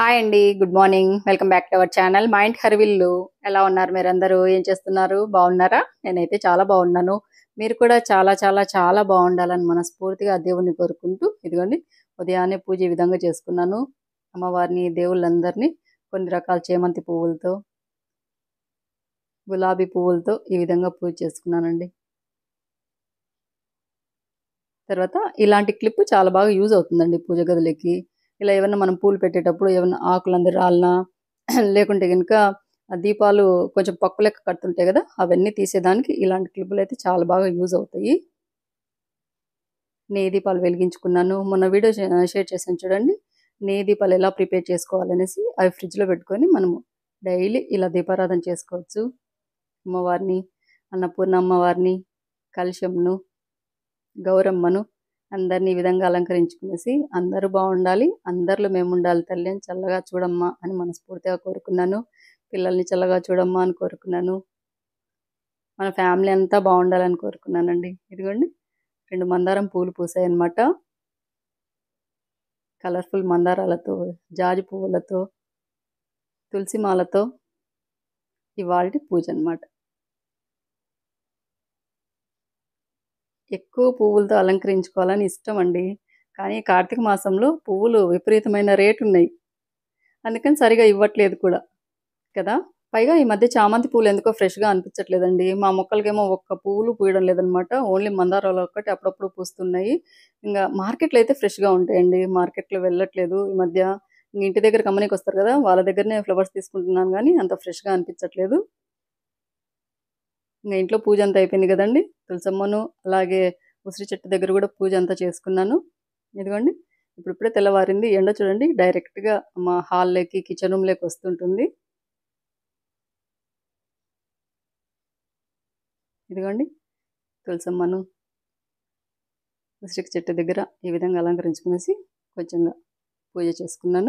hi అండి good morning welcome back to our channel మైండ్ హర్విల్లు ఎలా ఉన్నారు మీరందరూ ఏం చేస్తున్నారు బాగున్నారా నేనైతే చాలా బాగున్నాను మీరు కూడా చాలా చాలా చాలా బాగుండాలని మనస్ఫూర్తిగా ఆ దేవుణ్ణి కోరుకుంటూ ఇదిగోండి ఉదయాన్నే పూజ ఈ విధంగా చేసుకున్నాను అమ్మవారిని దేవుళ్ళందరినీ కొన్ని రకాల చేమంతి పువ్వులతో గులాబీ పువ్వులతో ఈ విధంగా పూజ చేసుకున్నానండి తర్వాత ఇలాంటి క్లిప్ చాలా బాగా యూజ్ అవుతుందండి పూజ గదిలోకి ఇలా ఏమన్నా మనం పూలు పెట్టేటప్పుడు ఏమన్నా ఆకులందరూ రాలినా లేకుంటే కనుక ఆ దీపాలు కొంచెం పక్కు లెక్క కడుతుంటాయి కదా అవన్నీ తీసేదానికి ఇలాంటి క్లిప్పులు అయితే చాలా బాగా యూజ్ అవుతాయి నెయ్యి దీపాలు వెలిగించుకున్నాను మొన్న వీడియో షే- షేర్ చేశాను చూడండి నెయ్యి దీపాలు ఎలా ప్రిపేర్ చేసుకోవాలనేసి అవి ఫ్రిడ్జ్లో పెట్టుకొని మనము డైలీ ఇలా దీపారాధన చేసుకోవచ్చు అమ్మవారిని అన్నపూర్ణ అమ్మవారిని కలశంను గౌరమ్మను అందరినీ ఈ విధంగా అలంకరించుకునేసి అందరూ బాగుండాలి అందరిలో మేము ఉండాలి తల్లి అని చల్లగా చూడమ్మా అని మనస్ఫూర్తిగా కోరుకున్నాను పిల్లల్ని చల్లగా చూడమ్మా అని కోరుకున్నాను మన ఫ్యామిలీ అంతా బాగుండాలని కోరుకున్నానండి ఇదిగోండి రెండు మందారం పూలు పూసాయి అన్నమాట కలర్ఫుల్ మందారాలతో జాజి పువ్వులతో తులసి మాలతో ఇవాళ పూజ అన్నమాట ఎక్కువ పువ్వులతో అలంకరించుకోవాలని ఇష్టం అండి కానీ కార్తీక మాసంలో పువ్వులు విపరీతమైన రేటు ఉన్నాయి అందుకని సరిగా ఇవ్వట్లేదు కూడా కదా పైగా ఈ మధ్య చామంతి పూలు ఎందుకో ఫ్రెష్గా అనిపించట్లేదండి మా మొక్కలకేమో ఒక్క పువ్వులు పూయడం లేదనమాట ఓన్లీ మందారాలు ఒక్కటి అప్పుడప్పుడు పూస్తున్నాయి ఇంకా మార్కెట్లో అయితే ఫ్రెష్గా ఉంటాయండి మార్కెట్లో వెళ్ళట్లేదు ఈ మధ్య ఇంక ఇంటి దగ్గర కమ్మనికి వస్తారు కదా వాళ్ళ దగ్గరనే ఫ్లవర్స్ తీసుకుంటున్నాను కానీ అంత ఫ్రెష్గా అనిపించట్లేదు ఇంకా ఇంట్లో పూజ అంతా అయిపోయింది కదండి తులసమ్మను అలాగే ఉసిరి చెట్టు దగ్గర కూడా పూజ అంతా చేసుకున్నాను ఇదిగోండి ఇప్పుడు ఇప్పుడే తెల్లవారింది ఎండ చూడండి డైరెక్ట్గా మా హాల్లోకి కిచెన్ రూమ్లోకి వస్తుంటుంది ఇదిగోండి తులసమ్మను ఉసిరి చెట్టు దగ్గర ఈ విధంగా అలంకరించుకునేసి కొంచెంగా పూజ చేసుకున్నాను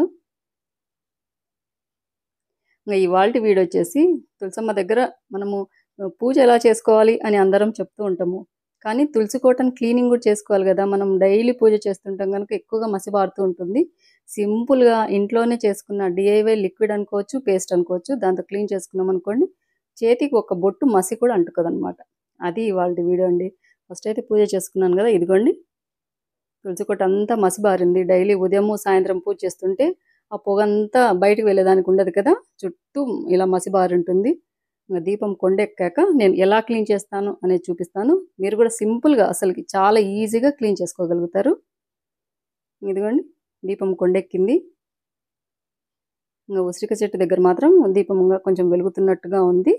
ఇంకా ఇవాళ వీడియో వచ్చేసి తులసమ్మ దగ్గర మనము పూజ ఎలా చేసుకోవాలి అని అందరం చెప్తూ ఉంటాము కానీ తులసి కోటను క్లీనింగ్ కూడా చేసుకోవాలి కదా మనం డైలీ పూజ చేస్తుంటాం కనుక ఎక్కువగా మసిబారుతూ ఉంటుంది సింపుల్గా ఇంట్లోనే చేసుకున్న డిఐవై లిక్విడ్ అనుకోవచ్చు పేస్ట్ అనుకోవచ్చు దాంతో క్లీన్ చేసుకున్నాం అనుకోండి చేతికి ఒక బొట్టు మసి కూడా అంటుకోదనమాట అది ఇవాళ వీడియో అండి ఫస్ట్ అయితే పూజ చేసుకున్నాను కదా ఇదిగోండి తులసి కోట అంతా మసిబారింది డైలీ ఉదయము సాయంత్రం పూజ చేస్తుంటే ఆ పొగ అంతా బయటకు వెళ్ళేదానికి ఉండదు కదా చుట్టూ ఇలా మసిబారి ఉంటుంది ఇంకా దీపం కొండెక్కాక నేను ఎలా క్లీన్ చేస్తాను అనేది చూపిస్తాను మీరు కూడా సింపుల్గా అసలుకి చాలా ఈజీగా క్లీన్ చేసుకోగలుగుతారు ఇదిగోండి దీపం కొండెక్కింది ఇంకా ఉసిరిక చెట్టు దగ్గర మాత్రం దీపం ఇంకా కొంచెం వెలుగుతున్నట్టుగా ఉంది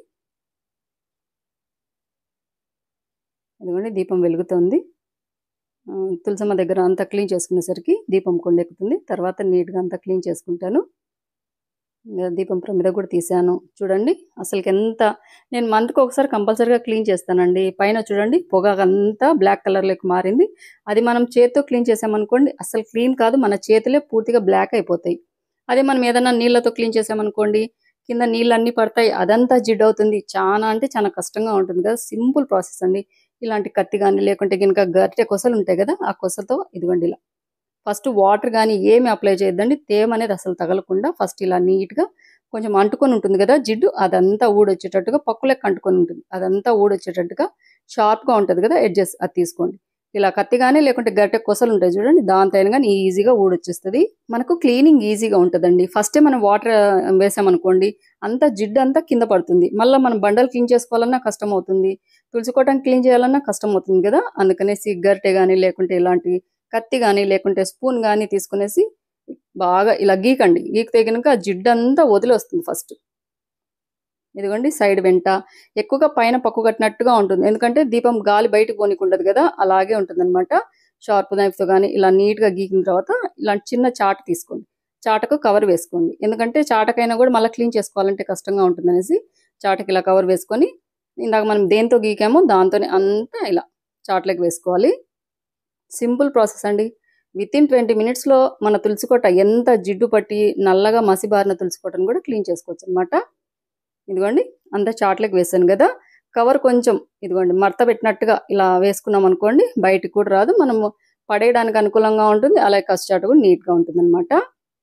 ఇదిగోండి దీపం వెలుగుతుంది ఆ, తులసమ్మ దగ్గర అంతా క్లీన్ చేసుకునేసరికి దీపం కొండెక్కుతుంది తర్వాత నీట్గా అంతా క్లీన్ చేసుకుంటాను ఇంకా దీపం ప్రమిద కూడా తీసాను చూడండి అసలుకి ఎంత నేను మంత్కి ఒకసారి కంపల్సరీగా క్లీన్ చేస్తానండి పైన చూడండి పొగ అంతా బ్లాక్ కలర్లోకి మారింది అది మనం చేత్తో క్లీన్ చేసామనుకోండి అసలు క్లీన్ కాదు మన చేతులే పూర్తిగా బ్లాక్ అయిపోతాయి అదే మనం ఏదైనా నీళ్ళతో క్లీన్ చేసామనుకోండి కింద నీళ్ళు అన్నీ పడతాయి అదంతా జిడ్ అవుతుంది చాలా అంటే చాలా కష్టంగా ఉంటుంది కదా సింపుల్ ప్రాసెస్ అండి ఇలాంటి కత్తి కానీ లేకుంటే కనుక గరిటె కొసలు ఉంటాయి కదా ఆ కొసతో ఇదిగోండి ఇలా ఫస్ట్ వాటర్ కానీ ఏమి అప్లై చేయొద్దండి తేమ అనేది అసలు తగలకుండా ఫస్ట్ ఇలా నీట్గా కొంచెం అంటుకొని ఉంటుంది కదా జిడ్డు అదంతా ఊడొచ్చేటట్టుగా పక్కులెక్క అంటుకొని ఉంటుంది అదంతా ఊడొచ్చేటట్టుగా షార్ప్గా ఉంటుంది కదా ఎడ్జెస్ అది తీసుకోండి ఇలా కత్తి కానీ లేకుంటే గరిటె కొసలు ఉంటాయి చూడండి దాంతో అయినా కానీ ఈజీగా ఊడొచ్చేస్తుంది మనకు క్లీనింగ్ ఈజీగా ఉంటుందండి ఫస్టే మనం వాటర్ వేసామనుకోండి అంతా జిడ్డు అంతా కింద పడుతుంది మళ్ళీ మనం బండలు క్లీన్ చేసుకోవాలన్నా కష్టం అవుతుంది తులసి కోటను క్లీన్ చేయాలన్నా కష్టం అవుతుంది కదా అందుకనేసి గరిటె కానీ లేకుంటే ఇలాంటి కత్తి కానీ లేకుంటే స్పూన్ కానీ తీసుకునేసి బాగా ఇలా గీకండి గీకితే కనుక ఆ జిడ్డు అంతా వదిలి వస్తుంది ఫస్ట్ ఇదిగోండి సైడ్ వెంట ఎక్కువగా పైన పక్కు కట్టినట్టుగా ఉంటుంది ఎందుకంటే దీపం గాలి బయటకు పోనీకుండదు కదా అలాగే ఉంటుంది అనమాట షార్ప్ నైఫ్తో కానీ ఇలా నీట్గా గీకిన తర్వాత ఇలాంటి చిన్న చాట తీసుకోండి చాటకు కవర్ వేసుకోండి ఎందుకంటే చాటకైనా కూడా మళ్ళీ క్లీన్ చేసుకోవాలంటే కష్టంగా ఉంటుంది అనేసి చాటకి ఇలా కవర్ వేసుకొని ఇందాక మనం దేంతో గీకామో దాంతోనే అంతా ఇలా చాట్లోకి వేసుకోవాలి సింపుల్ ప్రాసెస్ అండి విత్ ఇన్ ట్వంటీ మినిట్స్లో మన తులసికోట ఎంత జిడ్డు పట్టి నల్లగా మసిబారిన తులసికోటను కూడా క్లీన్ చేసుకోవచ్చు అనమాట ఇదిగోండి అంతా చాట్లోకి వేసాను కదా కవర్ కొంచెం ఇదిగోండి మడత పెట్టినట్టుగా ఇలా వేసుకున్నాం అనుకోండి బయటికి కూడా రాదు మనము పడేయడానికి అనుకూలంగా ఉంటుంది అలాగే కస్టార్డ్ కూడా నీట్గా ఉంటుంది అనమాట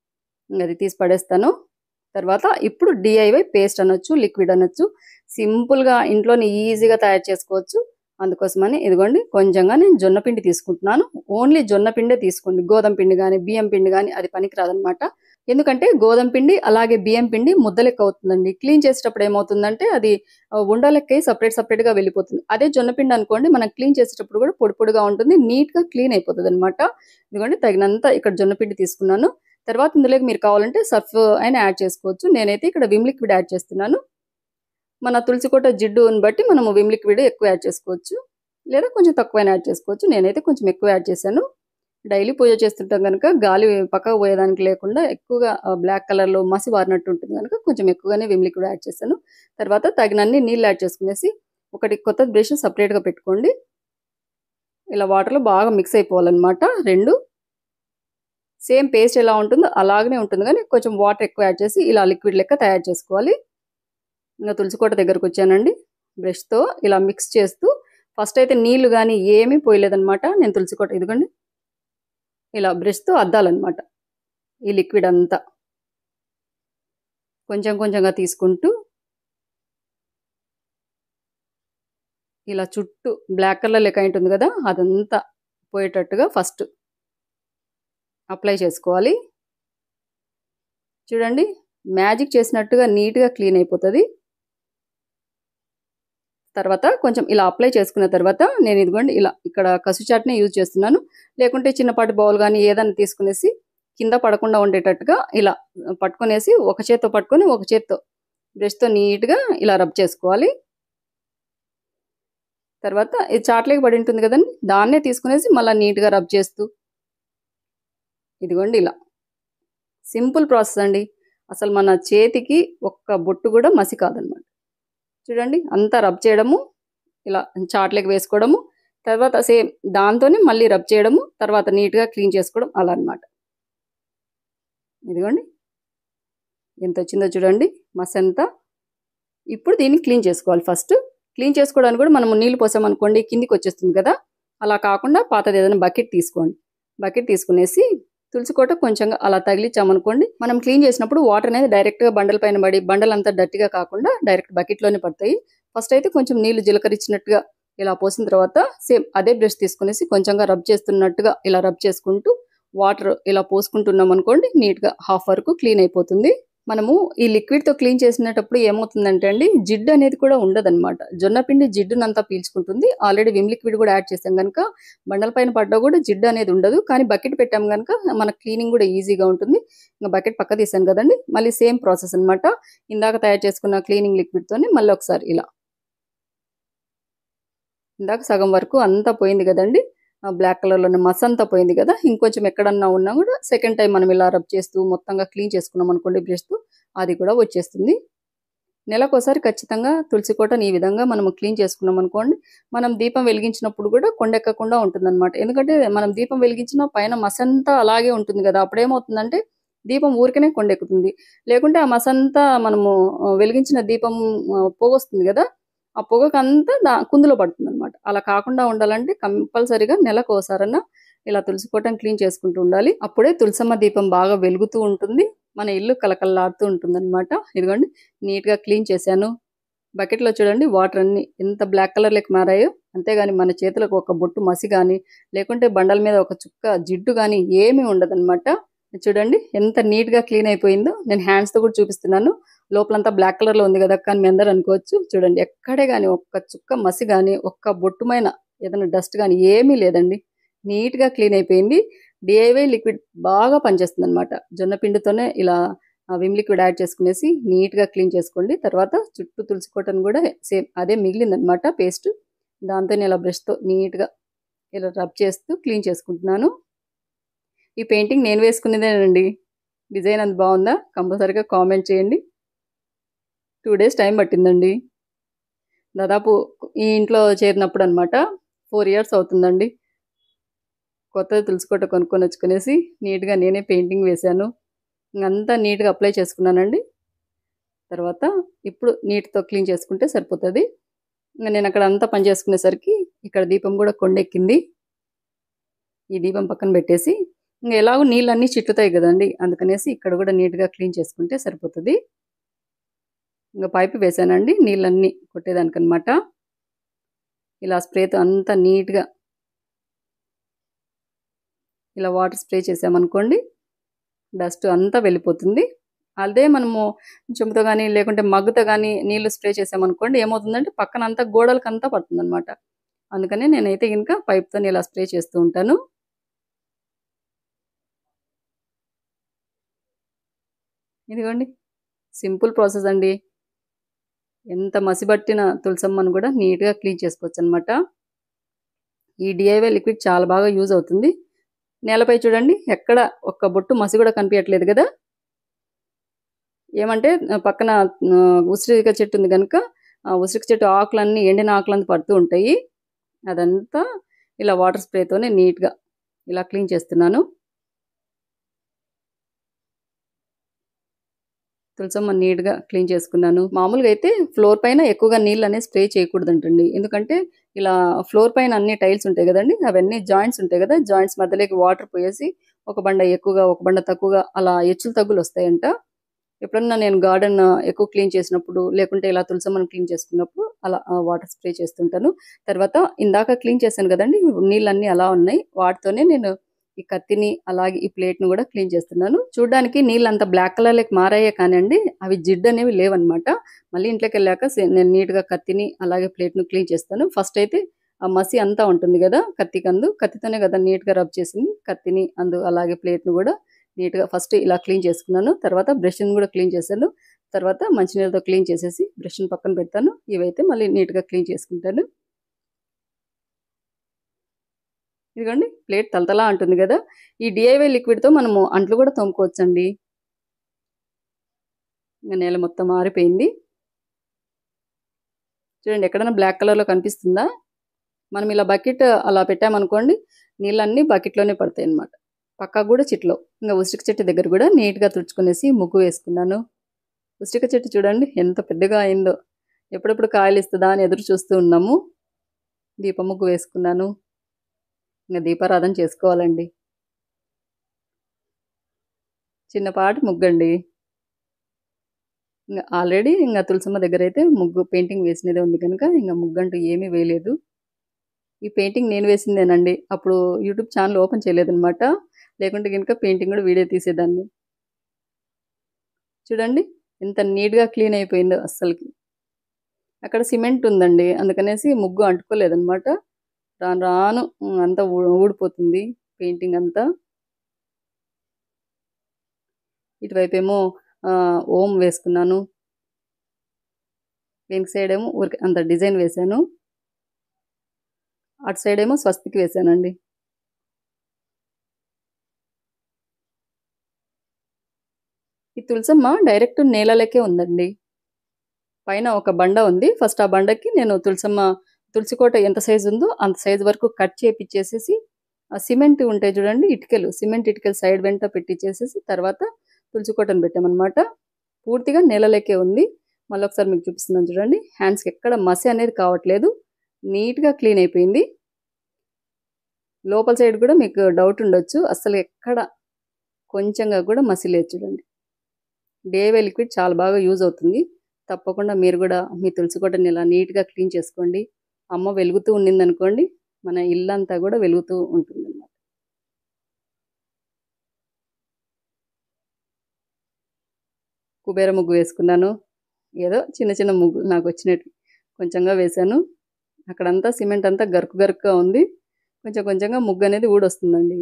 ఇంక అది తీసి పడేస్తాను తర్వాత ఇప్పుడు డిఐవై పేస్ట్ అనొచ్చు లిక్విడ్ అనొచ్చు సింపుల్గా ఇంట్లోనే ఈజీగా తయారు చేసుకోవచ్చు అందుకోసమని ఇదిగోండి కొంచెంగా నేను జొన్న పిండి తీసుకుంటున్నాను ఓన్లీ జొన్న పిండే తీసుకోండి గోధుమ పిండి కానీ బియ్యం పిండి కానీ అది పనికిరాదనమాట ఎందుకంటే గోధుమ పిండి అలాగే బియ్యం పిండి ముద్దలెక్క అవుతుందండి క్లీన్ చేసేటప్పుడు ఏమవుతుందంటే అది ఆ, ఉండలెక్కయి సపరేట్ సపరేట్గా వెళ్ళిపోతుంది అదే జొన్న పిండి అనుకోండి మనం క్లీన్ చేసేటప్పుడు కూడా పొడి పొడిగా ఉంటుంది నీట్గా క్లీన్ అయిపోతుంది అనమాట ఇదిగోండి తగినంత ఇక్కడ జొన్న పిండి తీసుకున్నాను తర్వాత ఇందులోకి మీరు కావాలంటే సర్ఫ్ అయినా యాడ్ చేసుకోవచ్చు నేనైతే ఇక్కడ విమ్ లిక్విడ్ యాడ్ చేస్తున్నాను మన తులసి కోట జిడ్డుని బట్టి మనము విమ్ లిక్విడ్ ఎక్కువ యాడ్ చేసుకోవచ్చు లేదా కొంచెం తక్కువైనా యాడ్ చేసుకోవచ్చు నేనైతే కొంచెం ఎక్కువ యాడ్ చేశాను డైలీ పూజ చేస్తుంటాం కనుక గాలి పక్కకు పోయేదానికి లేకుండా ఎక్కువగా బ్లాక్ కలర్లో మసి వారినట్టు ఉంటుంది కనుక కొంచెం ఎక్కువగానే విమ్ లిక్విడ్ యాడ్ చేశాను తర్వాత తగినన్ని నీళ్ళు యాడ్ చేసుకునేసి ఒకటి కొత్త బ్రష్ సపరేట్గా పెట్టుకోండి ఇలా వాటర్లో బాగా మిక్స్ అయిపోవాలన్నమాట రెండు సేమ్ పేస్ట్ ఎలా ఉంటుందో అలాగనే ఉంటుంది కానీ కొంచెం వాటర్ ఎక్కువ యాడ్ చేసి ఇలా లిక్విడ్ లెక్క తయారు చేసుకోవాలి ఇంకా తులసికోట దగ్గరకు వచ్చానండి బ్రష్తో ఇలా మిక్స్ చేస్తూ ఫస్ట్ అయితే నీళ్లు కానీ ఏమీ పోయలేదన్నమాట నేను తులసికోట ఇదిగోండి ఇలా బ్రష్తో అద్దాలన్నమాట ఈ లిక్విడ్ అంతా కొంచెం కొంచెంగా తీసుకుంటూ ఇలా చుట్టూ బ్లాక్ కలర్ లెక్క ఉంటుంది కదా అదంతా పోయేటట్టుగా ఫస్ట్ అప్లై చేసుకోవాలి చూడండి మ్యాజిక్ చేసినట్టుగా నీట్గా క్లీన్ అయిపోతుంది తర్వాత కొంచెం ఇలా అప్లై చేసుకున్న తర్వాత నేను ఇదిగోండి ఇలా ఇక్కడ కసు చాట్నే యూజ్ చేస్తున్నాను లేకుంటే చిన్నపాటి బౌల్ కానీ ఏదైనా తీసుకునేసి కింద పడకుండా ఉండేటట్టుగా ఇలా పట్టుకునేసి ఒక చేత్తో పట్టుకొని ఒక చేత్తో బ్రష్తో నీట్గా ఇలా రబ్ చేసుకోవాలి తర్వాత ఇది చాట్లేకి పడి ఉంటుంది కదండి దాన్నే తీసుకునేసి మళ్ళీ నీట్గా రబ్ చేస్తూ ఇదిగోండి ఇలా సింపుల్ ప్రాసెస్ అండి అసలు మన చేతికి ఒక్క బొట్టు కూడా మసి కాదనమాట చూడండి అంతా రబ్ చేయడము ఇలా చాట్లకి వేసుకోవడము తర్వాత సేమ్ దాంతోనే మళ్ళీ రబ్ చేయడము తర్వాత నీట్గా క్లీన్ చేసుకోవడం అలా అనమాట ఇదిగోండి ఎంత వచ్చిందో చూడండి మసి అంతా ఇప్పుడు దీన్ని క్లీన్ చేసుకోవాలి ఫస్ట్ క్లీన్ చేసుకోవడానికి కూడా మనము నీళ్ళు పోసామనుకోండి కిందికి వచ్చేస్తుంది కదా అలా కాకుండా పాతది ఏదైనా బకెట్ తీసుకోండి బకెట్ తీసుకునేసి తులసికోట కొంచెం అలా తగిలించామనుకోండి మనం క్లీన్ చేసినప్పుడు వాటర్ అనేది డైరెక్ట్గా బండల పైన పడి బండలు అంతా డట్టిగా కాకుండా డైరెక్ట్ బకెట్లోనే పడతాయి ఫస్ట్ అయితే కొంచెం నీళ్లు జీలకరించినట్టుగా ఇలా పోసిన తర్వాత సేమ్ అదే బ్రష్ తీసుకునేసి కొంచెంగా రబ్ చేస్తున్నట్టుగా ఇలా రబ్ చేసుకుంటూ వాటర్ ఇలా పోసుకుంటున్నాం అనుకోండి నీట్గా హాఫ్ వరకు క్లీన్ అయిపోతుంది మనము ఈ లిక్విడ్తో క్లీన్ చేసినప్పుడు ఏమవుతుందంటే అండి జిడ్డు అనేది కూడా ఉండదన్నమాట జొన్న పిండి జిడ్డునంతా పీల్చుకుంటుంది ఆల్రెడీ విమ్ లిక్విడ్ కూడా యాడ్ చేసాం కనుక బండల పైన పడ్డా కూడా జిడ్డు అనేది ఉండదు కానీ బకెట్ పెట్టాం కనుక మన క్లీనింగ్ కూడా ఈజీగా ఉంటుంది ఇంకా బకెట్ పక్క తీసాను కదండి మళ్ళీ సేమ్ ప్రాసెస్ అన్నమాట ఇందాక తయారు చేసుకున్న క్లీనింగ్ లిక్విడ్తోని మళ్ళీ ఒకసారి ఇలా ఇందాక సగం వరకు అంతా పోయింది కదండి బ్లాక్ కలర్లోనే మస్ అంతా పోయింది కదా ఇంకొంచెం ఎక్కడన్నా ఉన్నా కూడా సెకండ్ టైం మనం ఇలా రబ్ చేస్తూ మొత్తంగా క్లీన్ చేసుకున్నాం అనుకోండి బ్రష్తో అది కూడా వచ్చేస్తుంది నెలకోసారి ఖచ్చితంగా తులసి కోటని ఈ విధంగా మనం క్లీన్ చేసుకున్నాం అనుకోండి మనం దీపం వెలిగించినప్పుడు కూడా కొండెక్కకుండా ఉంటుందన్నమాట ఎందుకంటే మనం దీపం వెలిగించిన పైన మసంతా అలాగే ఉంటుంది కదా అప్పుడేమవుతుందంటే దీపం ఊరికనే కొండెక్కుతుంది లేకుంటే ఆ మసంతా మనము ఆ, వెలిగించిన దీపం ఆ, పొగ వస్తుంది కదా ఆ పొగకంతా దా కుందులో పడుతుంది అనమాట అలా కాకుండా ఉండాలంటే కంపల్సరీగా నెలకు ఒకసారన్నా ఇలా తులసి కోటను క్లీన్ చేసుకుంటూ ఉండాలి అప్పుడే తులసమ్మ దీపం బాగా వెలుగుతూ ఉంటుంది మన ఇల్లు కలకల్లాడుతూ ఉంటుంది అనమాట ఇదిగోండి నీట్గా క్లీన్ చేశాను బకెట్లో చూడండి వాటర్ అన్ని ఎంత బ్లాక్ కలర్లోకి మారాయో అంతేగాని మన చేతులకు ఒక బొట్టు మసి కానీ లేకుంటే బండల మీద ఒక చుక్క జిడ్డు కానీ ఏమీ ఉండదన్నమాట చూడండి ఎంత నీట్గా క్లీన్ అయిపోయిందో నేను హ్యాండ్స్తో కూడా చూపిస్తున్నాను లోపలంతా బ్లాక్ కలర్లో ఉంది కదా కానీ మీ అందరు అనుకోవచ్చు చూడండి ఎక్కడే కానీ ఒక్క చుక్క మసి కానీ ఒక్క బొట్టుమైన ఏదైనా డస్ట్ కానీ ఏమీ లేదండి నీట్గా క్లీన్ అయిపోయింది డిఐవై లిక్విడ్ బాగా పనిచేస్తుంది అనమాట జొన్న పిండితోనే ఇలా ఆ విమ్ లిక్విడ్ యాడ్ చేసుకునేసి నీట్గా క్లీన్ చేసుకోండి తర్వాత చుట్టూ తులసి కోటను కూడా సేమ్ అదే మిగిలిందనమాట పేస్ట్ దాంతో ఇలా బ్రష్తో నీట్గా ఇలా రబ్ చేస్తూ క్లీన్ చేసుకుంటున్నాను ఈ పెయింటింగ్ నేను వేసుకునేదేనండి డిజైన్ అంత బాగుందా కంపల్సరీగా కామెంట్ చేయండి టూ డేస్ టైం పట్టిందండి దాదాపు ఈ ఇంట్లో చేరినప్పుడు అనమాట ఫోర్ ఇయర్స్ అవుతుందండి కొత్తది తులుసుకోట కొనుక్కొని వచ్చుకునేసి నీట్గా నేనే పెయింటింగ్ వేశాను ఇంకంతా నీట్గా అప్లై చేసుకున్నానండి తర్వాత ఇప్పుడు నీట్తో క్లీన్ చేసుకుంటే సరిపోతుంది ఇంకా నేను అక్కడ అంతా పని చేసుకునేసరికి ఇక్కడ దీపం కూడా కొండెక్కింది ఈ దీపం పక్కన పెట్టేసి ఇంకా ఎలాగో నీళ్ళన్నీ చిట్టుతాయి కదండి అందుకనేసి ఇక్కడ కూడా నీట్గా క్లీన్ చేసుకుంటే సరిపోతుంది ఇంకా పైపు వేసానండి నీళ్ళన్నీ కొట్టేదానికనమాట ఇలా స్ప్రేతో అంతా నీట్గా ఇలా వాటర్ స్ప్రే చేసామనుకోండి డస్ట్ అంతా వెళ్ళిపోతుంది అదే మనము చెంబుతో కానీ లేకుంటే మగ్గుతో కానీ నీళ్లు స్ప్రే చేసామనుకోండి ఏమవుతుందంటే పక్కన అంతా గోడలకు అంతా పడుతుంది అనమాట అందుకని నేనైతే ఇంకా పైప్తో ఇలా స్ప్రే చేస్తూ ఉంటాను ఇదిగోండి సింపుల్ ప్రాసెస్ అండి ఎంత మసిబట్టిన తులసమ్మను కూడా నీట్గా క్లీన్ చేసుకోవచ్చు అనమాట ఈ డిఐవై లిక్విడ్ చాలా బాగా యూజ్ అవుతుంది నేలపై చూడండి ఎక్కడ ఒక్క బొట్టు మసి కూడా కనిపించట్లేదు కదా ఏమంటే పక్కన ఉసిరిక చెట్టు ఉంది కనుక ఆ ఉసిరిక చెట్టు ఆకులన్నీ ఎండిన ఆకులన్నీ పడుతూ ఉంటాయి అదంతా ఇలా వాటర్ స్ప్రేతోనే నీట్గా ఇలా క్లీన్ చేస్తున్నాను తులసమ్మ నీట్గా క్లీన్ చేసుకున్నాను మామూలుగా అయితే ఫ్లోర్ పైన ఎక్కువగా నీళ్ళు అనేది స్ప్రే చేయకూడదంటండి ఎందుకంటే ఇలా ఫ్లోర్ పైన అన్ని టైల్స్ ఉంటాయి కదండి అవన్నీ జాయింట్స్ ఉంటాయి కదా జాయింట్స్ మధ్యలోకి వాటర్ పోయేసి ఒక బండ ఎక్కువగా ఒక బండ తక్కువగా అలా ఎచ్చులు తగ్గులు వస్తాయంట ఎప్పుడన్నా నేను గార్డెన్ ఎక్కువ క్లీన్ చేసినప్పుడు లేకుంటే ఇలా తులసమ్మను క్లీన్ చేసుకున్నప్పుడు అలా వాటర్ స్ప్రే చేస్తుంటాను తర్వాత ఇందాక క్లీన్ చేశాను కదండి నీళ్ళన్నీ అలా ఉన్నాయి వాటితోనే నేను ఈ కత్తిని అలాగే ఈ ప్లేట్ను కూడా క్లీన్ చేస్తున్నాను చూడడానికి నీళ్ళు అంత బ్లాక్ కలర్లోకి మారాయే కానివ్వండి అవి జిడ్డు అనేవి లేవన్నమాట మళ్ళీ ఇంట్లోకి వెళ్ళాక నేను నీట్గా కత్తిని అలాగే ప్లేట్ను క్లీన్ చేస్తాను ఫస్ట్ అయితే ఆ మసి అంతా ఉంటుంది కదా కత్తి కందు కత్తితోనే కదా నీట్గా రబ్ చేసింది కత్తిని అందు అలాగే ప్లేట్ను కూడా నీట్గా ఫస్ట్ ఇలా క్లీన్ చేసుకున్నాను తర్వాత బ్రష్ని కూడా క్లీన్ చేశాను తర్వాత మంచినీళ్ళతో క్లీన్ చేసేసి బ్రష్ని పక్కన పెడతాను ఇవైతే మళ్ళీ నీట్గా క్లీన్ చేసుకుంటాను ఇదిగోండి ప్లేట్ తలతలా అంటుంది కదా ఈ డిఐవై లిక్విడ్తో మనము అంట్లు కూడా తోముకోవచ్చండి ఇంకా నేల మొత్తం ఆరిపోయింది చూడండి ఎక్కడైనా బ్లాక్ కలర్లో కనిపిస్తుందా మనం ఇలా బకెట్ అలా పెట్టామనుకోండి నీళ్ళన్నీ బకెట్లోనే పడతాయి అన్నమాట పక్కా కూడా చెట్లు ఇంకా ఉసిరిక చెట్టు దగ్గర కూడా నీట్గా తుడుచుకునేసి ముగ్గు వేసుకున్నాను ఉసిరిక చెట్టు చూడండి ఎంత పెద్దగా అయిందో ఎప్పుడెప్పుడు కాయలు ఇస్తుందా అని ఎదురు చూస్తూ ఉన్నాము దీప ముగ్గు వేసుకున్నాను ఇంకా దీపారాధన చేసుకోవాలండి చిన్నపాటి ముగ్గండి ఇంకా ఆల్రెడీ ఇంకా తులసమ్మ దగ్గర అయితే ముగ్గు పెయింటింగ్ వేసినదే ఉంది కనుక ఇంకా ముగ్గు అంటూ ఏమీ వేయలేదు ఈ పెయింటింగ్ నేను వేసిందేనండి అప్పుడు యూట్యూబ్ ఛానల్ ఓపెన్ చేయలేదన్నమాట లేకుంటే కనుక పెయింటింగ్ కూడా వీడియో తీసేదాన్ని చూడండి ఎంత నీట్గా క్లీన్ అయిపోయిందో అస్సలకి అక్కడ సిమెంట్ ఉందండి అందుకనేసి ముగ్గు అంటుకోలేదన్నమాట రాను రాను అంతా ఊడిపోతుంది పెయింటింగ్ అంతా ఇటువైపు ఏమో ఓం వేసుకున్నాను వెనక సైడ్ ఏమో ఊరికి అంత డిజైన్ వేశాను అటు సైడ్ ఏమో స్వస్తికి వేశానండి ఈ తులసమ్మ డైరెక్ట్ నేలలకే ఉందండి పైన ఒక బండ ఉంది ఫస్ట్ ఆ బండకి నేను తులసమ్మ తులసికోట ఎంత సైజు ఉందో అంత సైజు వరకు కట్ చేపిచ్చేసేసి ఆ సిమెంట్ ఉంటాయి చూడండి ఇటుకలు సిమెంట్ ఇటుకలు సైడ్ వెంట పెట్టించేసేసి తర్వాత తులసికోటను పెట్టామన్నమాట పూర్తిగా నేలలేకే ఉంది మళ్ళీ ఒకసారి మీకు చూపిస్తున్నాను చూడండి హ్యాండ్స్కి ఎక్కడ మసి అనేది కావట్లేదు నీట్గా క్లీన్ అయిపోయింది లోపల సైడ్ కూడా మీకు డౌట్ ఉండొచ్చు అసలు ఎక్కడ కొంచెంగా కూడా మసి లేదు చూడండి డేవే లిక్విడ్ చాలా బాగా యూజ్ అవుతుంది తప్పకుండా మీరు కూడా మీ తులసికోటని ఇలా నీట్గా క్లీన్ చేసుకోండి అమ్మ వెలుగుతూ ఉండింది అనుకోండి మన ఇల్లంతా కూడా వెలుగుతూ ఉంటుంది అన్నమాట కుబేర ముగ్గు వేసుకున్నాను ఏదో చిన్న చిన్న ముగ్గు నాకు వచ్చినట్టు కొంచెంగా వేశాను అక్కడంతా సిమెంట్ అంతా గరుకు గరుకుగా ఉంది కొంచెం కొంచెంగా ముగ్గు అనేది ఊడొస్తుందండి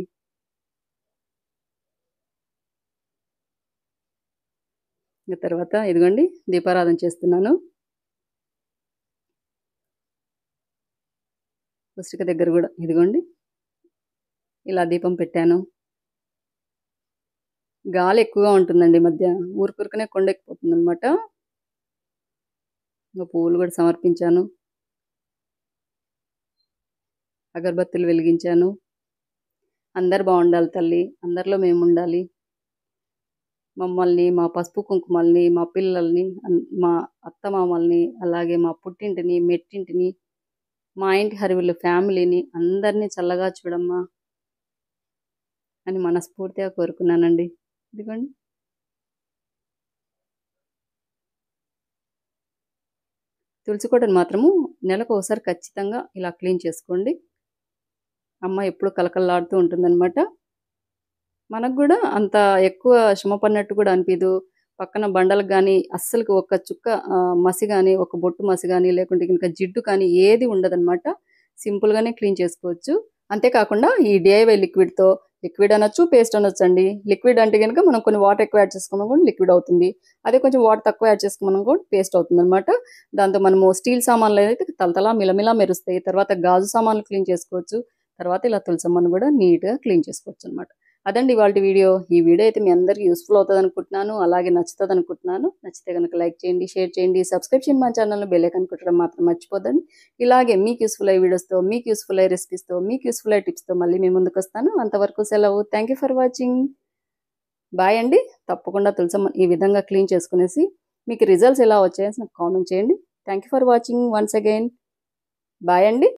ఇంకా తర్వాత ఇదిగోండి దీపారాధన చేస్తున్నాను పుస్తిక దగ్గర కూడా ఇదిగోండి ఇలా దీపం పెట్టాను గాలి ఎక్కువగా ఉంటుందండి ఈ మధ్య ఊరుకురుకునే కొండెక్కిపోతుంది అనమాట ఇంకా పువ్వులు కూడా సమర్పించాను అగరబత్తులు వెలిగించాను అందరు బాగుండాలి తల్లి అందరిలో మేము ఉండాలి మమ్మల్ని మా పసుపు కుంకుమల్ని మా పిల్లల్ని మా అత్తమామల్ని అలాగే మా పుట్టింటిని మెట్టింటిని మా ఇంటి హరివులు ఫ్యామిలీని అందరినీ చల్లగా చూడమ్మా అని మనస్ఫూర్తిగా కోరుకున్నానండి ఇదిగోండి తులసి కోటను మాత్రము నెలకు ఒకసారి ఖచ్చితంగా ఇలా క్లీన్ చేసుకోండి అమ్మ ఎప్పుడు కలకల్లాడుతూ ఉంటుందన్నమాట మనకు కూడా అంత ఎక్కువ శ్రమ పడినట్టు కూడా అనిపించదు పక్కన బండలకు కానీ అస్సలు ఒక చుక్క ఆ, మసి కానీ ఒక బొట్టు మసి కానీ లేకుంటే ఇంకా జిడ్డు కానీ ఏది ఉండదన్నమాట సింపుల్గానే క్లీన్ చేసుకోవచ్చు అంతేకాకుండా ఈ డిఐవై లిక్విడ్తో లిక్విడ్ అనొచ్చు పేస్ట్ అనొచ్చు అండి లిక్విడ్ అంటే కనుక మనం కొన్ని వాటర్ ఎక్కువ యాడ్ చేసుకున్నాం కూడా లిక్విడ్ అవుతుంది అదే కొంచెం వాటర్ తక్కువ యాడ్ చేసుకున్నాం కూడా పేస్ట్ అవుతుంది అనమాట దాంతో మనము స్టీల్ సామాన్లు అయితే తలతలా మిలమిలా మెరుస్తాయి తర్వాత గాజు సామాన్లు క్లీన్ చేసుకోవచ్చు తర్వాత ఇలా తులసమ్మను కూడా నీట్గా క్లీన్ చేసుకోవచ్చు అనమాట అదండి ఇవాళ వీడియో ఈ వీడియో అయితే మీ అందరికీ యూస్ఫుల్ అవుతుంది అనుకుంటున్నాను అలాగే నచ్చుతుంది అనుకుంటున్నాను నచ్చితే కనుక లైక్ చేయండి షేర్ చేయండి సబ్స్క్రైబ్ చేయండి మా ఛానల్లో బెల్ ఐకాన్ కొట్టడం మాత్రం మర్చిపోద్దండి ఇలాగే మీకు యూస్ఫుల్ అయ్యే వీడియోస్తో మీకు యూస్ఫుల్ అయ్యే రెసిపీస్తో మీకు యూస్ఫుల్ అయ్యే టిప్స్తో మళ్ళీ మేము ముందుకు వస్తాను అంతవరకు సెలవు thank you for watching bye అండి తప్పకుండా తులసమ్మ ఈ విధంగా క్లీన్ చేసుకునేసి మీకు రిజల్ట్స్ ఎలా వచ్చాయో నాకు కామెంట్ చేయండి thank you for watching once again bye అండి